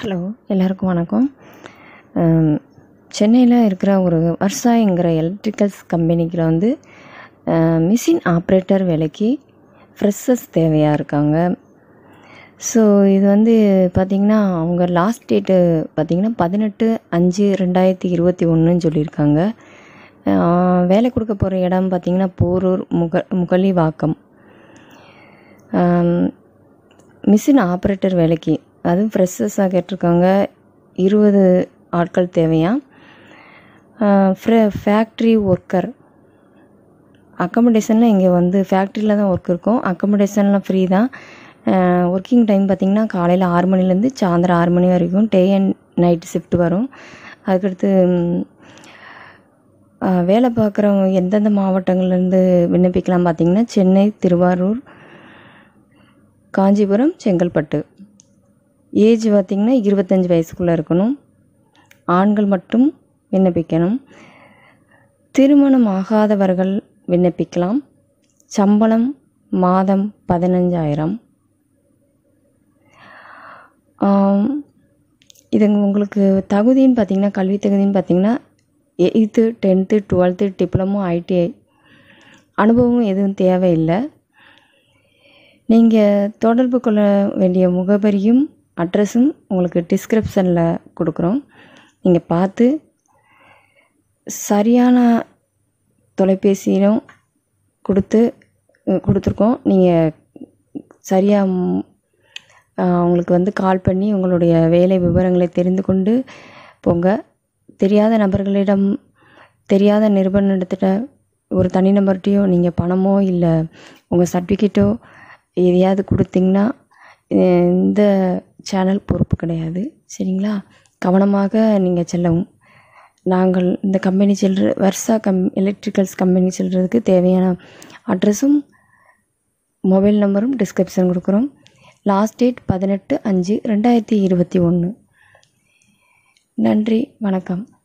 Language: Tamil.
ஹலோ எல்லாருக்கும் வணக்கம் சென்னையில் இருக்கிற ஒரு வர்ஷாங்கிற எலக்ட்ரிக்கல்ஸ் கம்பெனிக்கில் வந்து மிஷின் ஆப்ரேட்டர் வேலைக்கு ஃப்ரெஷர்ஸ் தேவையாக இருக்காங்க ஸோ இது வந்து பார்த்திங்கன்னா அவங்க லாஸ்ட் டேட்டு பார்த்திங்கன்னா பதினெட்டு அஞ்சு ரெண்டாயிரத்தி இருபத்தி ஒன்றுன்னு சொல்லியிருக்காங்க அஹ் வேலை கொடுக்க போகிற இடம் பார்த்திங்கன்னா போரூர் முக முகலிவாக்கம் மிஷின் ஆப்ரேட்டர் வேலைக்கு அதுவும் ஃப்ரெஷர்ஸாக கேட்டிருக்காங்க இருபது ஆட்கள் தேவையா ஃபேக்ட்ரி ஒர்க்கர் அக்கமடேஷனில் இங்கே வந்து ஃபேக்ட்ரியில் தான் ஒர்க் இருக்கும் அக்கமடேஷன்லாம் ஃப்ரீ தான் ஒர்க்கிங் டைம் பார்த்திங்கன்னா காலையில் ஆறு மணிலேருந்து சாயந்தரம் ஆறு மணி வரைக்கும் டே அண்ட் நைட் ஷிஃப்ட் வரும் அதுக்கடுத்து ம், ஆஹ் வேலை பார்க்குறவங்க எந்தெந்த மாவட்டங்கள்லேருந்து விண்ணப்பிக்கலாம் பார்த்தீங்கன்னா சென்னை திருவாரூர் காஞ்சிபுரம் செங்கல்பட்டு ஏஜ் பார்த்திங்கன்னா இருபத்தஞ்சி வயசுக்குள்ளே இருக்கணும் ஆண்கள் மட்டும் விண்ணப்பிக்கணும் திருமணம் ஆகாதவர்கள் விண்ணப்பிக்கலாம் சம்பளம் மாதம் பதினஞ்சாயிரம் ஆம், இது உங்களுக்கு தகுதின்னு பார்த்தீங்கன்னா கல்வி தகுதின்னு பார்த்தீங்கன்னா eighth tenth twelfth diploma ITI அனுபவம் எதுவும் தேவையில்லை நீங்கள் தொடர்பு கொள்ள வேண்டிய முகவரியும் அட்ரஸும் உங்களுக்கு டிஸ்கிரிப்ஷனில் கொடுக்குறோம் நீங்கள் பார்த்து சரியான தொலைபேசியிலும் கொடுத்து அஹ், கொடுத்துருக்கோம் நீங்கள் சரியாக உங்களுக்கு வந்து கால் பண்ணி உங்களுடைய வேலை விவரங்களை தெரிந்து கொண்டு போங்க தெரியாத நபர்களிடம் தெரியாத நிறுவனத்திட்ட ஒரு தனிநபர்கிட்டையோ நீங்கள் பணமோ இல்லை உங்கள் சர்டிஃபிகேட்டோ எதையாவது கொடுத்தீங்கன்னா அஹ் இந்த சேனல் பொறுப்பு கிடையாது சரிங்களா கவனமாக நீங்கள் செல்லவும் நாங்கள் இந்த கம்பெனி செல்ற வர்ஷா கம் எலக்ட்ரிக்கல்ஸ் கம்பெனி செல்றதுக்கு தேவையான அட்ரஸும் மொபைல் நம்பரும் டிஸ்கிரிப்ஷன் கொடுக்குறோம் லாஸ்ட் டேட் பதினெட்டு அஞ்சு ரெண்டாயிரத்தி இருபத்தி ஒன்று நன்றி வணக்கம்